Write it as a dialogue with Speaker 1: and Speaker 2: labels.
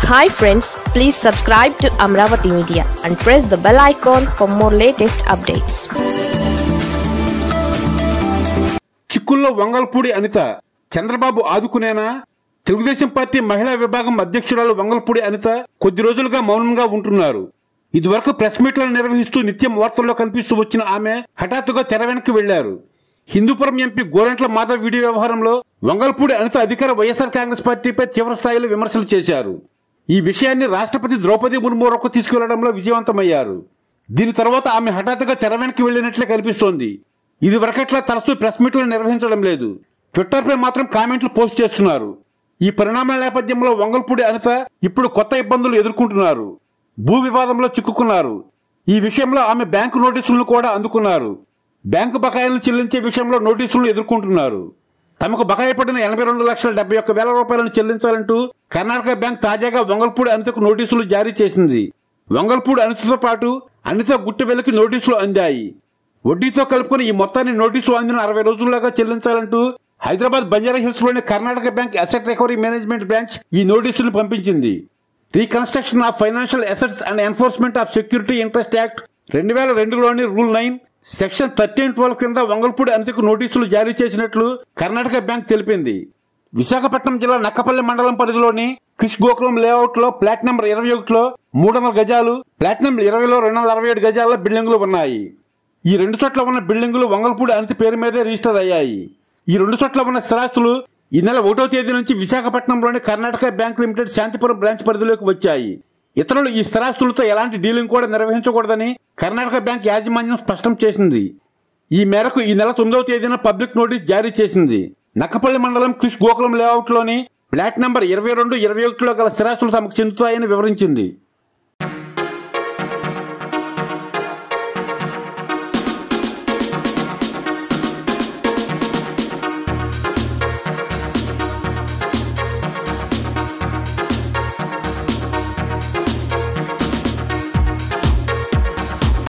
Speaker 1: hi friends please subscribe to Amaravati media and press the bell icon for more latest updates
Speaker 2: చిక్కుల్లో వంగల్పూడి అనిత చంద్రబాబు ఆదుకునేనా Telugu Desam party మహిళా విభాగం అధ్యక్షురాలు వంగల్పూడి అనిత కొద్ది రోజులుగా మౌనంగా ఉంటున్నారు ఇదివరకు ప్రెస్ మీట్లను నిర్వహిస్తూ నిత్యం వార్తల్లో కనిపిస్తూ వచ్చిన ఆమె హఠాత్తుగా తెర వెనక్కి వెళ్లారు హిందూపురం ఎంపీ గోరంట్ల మాధవ్ వీడియో వ్యవహారంలో వంగల్పూడి అనిత అధికార వైఎస్ఆర్ కాంగ్రెస్ పార్టీపై తీవ్ర స్థాయిలో విమర్శలు చేశారు ఈ విషయాన్ని రాష్ట్రపతి ద్రౌపది ముర్ము వరకు తీసుకెళ్లడంలో విజయవంతమయ్యారు దీని తర్వాత ఆమె హఠాత్తుగా తెర వెనక్కి వెళ్లినట్లే కనిపిస్తోంది ఇది వరకట్లా తరచూ ప్రెస్ మీట్లు నిర్వహించడం లేదు ట్విట్టర్పై మాత్రం కామెంట్లు పోస్ట్ చేస్తున్నారు ఈ పరిణామాల నేపథ్యంలో వంగల్పూడి అనిత ఇప్పుడు కొత్త ఇబ్బందులు ఎదుర్కొంటున్నారు భూ వివాదంలో చిక్కుకున్నారు ఈ విషయంలో ఆమె బ్యాంకు నోటీసులను కూడా అందుకున్నారు బ్యాంకు బకాయిలను చెల్లించే విషయంలో నోటీసులను ఎదుర్కొంటున్నారు తమకు బకాయి పడిన ఎనభై రెండు లక్షల డెబ్బై ఒక్క వేల రూపాయలను చెల్లించాలంటూ కర్ణాటక బ్యాంక్ తాజాగా వంగల్పూడి అనితకు నోటీసులు జారీ చేసింది వంగల్పూడి అనితతో పాటు అనిత గుట్టు వెలకి నోటీసులు అందాయి వడ్డీతో కలుపుకుని ఈ మొత్తాన్ని నోటీసు అందిన అరవై రోజుల్లోగా చెల్లించాలంటూ హైదరాబాద్ బంజారా హిల్స్ లోని Karnataka bank asset recovery management branch ఈ నోటీసులు పంపించింది reconstruction of financial assets and enforcement of security interest act రెండు వేల రెండులోని rule nine section thirteen twelve కింద వంగల్పూడి అనితకు నోటీసులు జారీ చేసినట్లు కర్ణాటక బ్యాంక్ తెలిపింది విశాఖపట్నం జిల్లా నక్కపల్లి మండలం పరిధిలోని క్రిష్ గోకులం లేఅవుట్ లో ప్లాట్ నెంబర్ ఇరవై ఒకటిలో మూడు వందల గజాలు ప్లాట్ నెంబర్ ఇరవైలో రెండు వందల అరవై ఏడు గజాల బిల్డింగులు ఉన్నాయి ఈ రెండు చోట్ల ఉన్న బిల్డింగులు వంగల్పూడి అనిత పేరు మీదే రిజిస్టర్ అయ్యాయి ఈ రెండు చోట్ల ఉన్న స్థిరాస్తులు ఈ నెల ఒకటో తేదీ నుంచి విశాఖపట్నంలోని Karnataka bank limited Shantipuram branch పరిధిలోకి వచ్చాయి ఇతరులు ఈ స్థిరాస్తులతో ఎలాంటి డీలింగ్ కూడా నిర్వహించకూడదని కర్ణాటక బ్యాంక్ యాజమాన్యం స్పష్టం చేసింది ఈ మేరకు ఈ నెల తొమ్మిదవ తేదీన పబ్లిక్ నోటీస్ జారీ చేసింది నక్కపల్లి మండలం క్రిష్ గోకులం లేఅవుట్ లోని ఫ్లాట్ నెంబర్ ఇరవై రెండు ఇరవై ఒకటిలో గల స్థిరాస్తులు తమకు చెందుతాయని వివరించింది